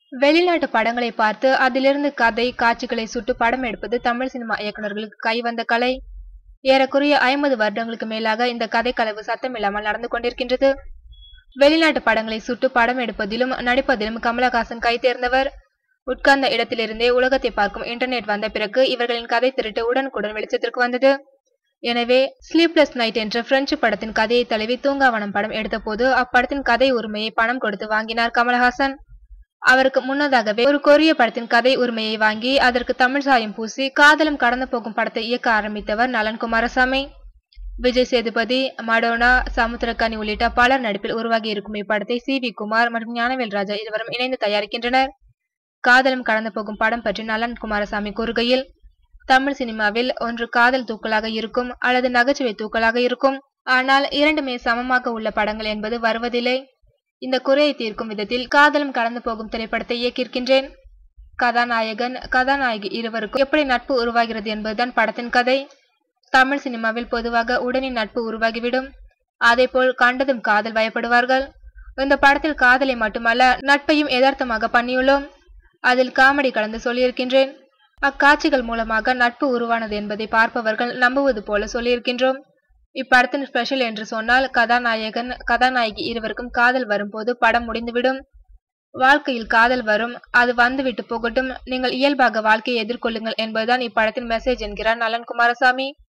வெளிநாட்டு படங்களை பார்த்து அதிலிருந்து கதை காட்சிகளை சுட்டு படம் எடுப்பது தமிழ் சினிமா இயக்குனர்களுக்கு கைவந்த கலை ஏறக்குறைய ஐம்பது வருடங்களுக்கு மேலாக இந்த கதை களவு சத்தமில்லாமல் நடந்து கொண்டிருக்கின்றது வெளிநாட்டு படங்களை சுட்டு படம் எடுப்பதிலும் நடிப்பதிலும் கமலஹாசன் கை தேர்ந்தவர் உட்கார்ந்த இடத்திலிருந்தே உலகத்தை பார்க்கும் இன்டர்நெட் வந்த பிறகு இவர்களின் கதை திருட்டு உடனுக்குடன் வெளிச்சத்திற்கு வந்தது எனவே ஸ்லீப்லெஸ் நைட் என்ற பிரெஞ்சு படத்தின் கதையை தழுவி தூங்காவனம் படம் எடுத்தபோது அப்படத்தின் கதை உரிமையை பணம் கொடுத்து வாங்கினார் கமலஹாசன் அவருக்கு முன்னதாகவே ஒரு கொரிய படத்தின் கதை உரிமையை வாங்கி அதற்கு தமிழ் சாயம் பூசி காதலும் கடந்து போகும் படத்தை இயக்க ஆரம்பித்தவர் நலன் குமாரசாமி விஜய் சேதுபதி மடோனா சமுத்திரக்கனி உள்ளிட்ட பலர் நடிப்பில் உருவாகி இருக்கும் இப்படத்தை சி வி குமார் மற்றும் ஞானவேல் ராஜா இருவரும் இணைந்து தயாரிக்கின்றனர் காதலும் கடந்து போகும் படம் பற்றி நலன் குமாரசாமி கூறுகையில் தமிழ் சினிமாவில் ஒன்று காதல் தூக்கலாக இருக்கும் அல்லது நகைச்சுவை தூக்கலாக இருக்கும் ஆனால் இரண்டுமே சமமாக உள்ள படங்கள் என்பது வருவதில்லை இந்த குறையை தீர்க்கும் விதத்தில் காதலும் கடந்து போகும் திரைப்படத்தை இயக்கியிருக்கின்றேன் கதாநாயகன் கதாநாயகி இருவருக்கும் எப்படி நட்பு உருவாகிறது என்பதுதான் படத்தின் கதை தமிழ் சினிமாவில் பொதுவாக உடனே நட்பு உருவாகிவிடும் அதேபோல் கண்டதும் காதல் வயப்படுவார்கள் இந்த படத்தில் காதலை மட்டுமல்ல நட்பையும் யதார்த்தமாக பண்ணியுள்ளோம் அதில் காமெடி கலந்து சொல்லியிருக்கின்றேன் அக்காட்சிகள் மூலமாக நட்பு உருவானது என்பதை பார்ப்பவர்கள் நம்புவது போல சொல்லியிருக்கின்றோம் இப்படத்தின் ஸ்பெஷல் என்று சொன்னால் கதாநாயகன் கதாநாயகி இருவருக்கும் காதல் வரும்போது படம் முடிந்துவிடும் வாழ்க்கையில் காதல் வரும் அது வந்துவிட்டு போகட்டும் நீங்கள் இயல்பாக வாழ்க்கையை எதிர்கொள்ளுங்கள் என்பதுதான் இப்படத்தின் மெசேஜ் என்கிறார் நலன் குமாரசாமி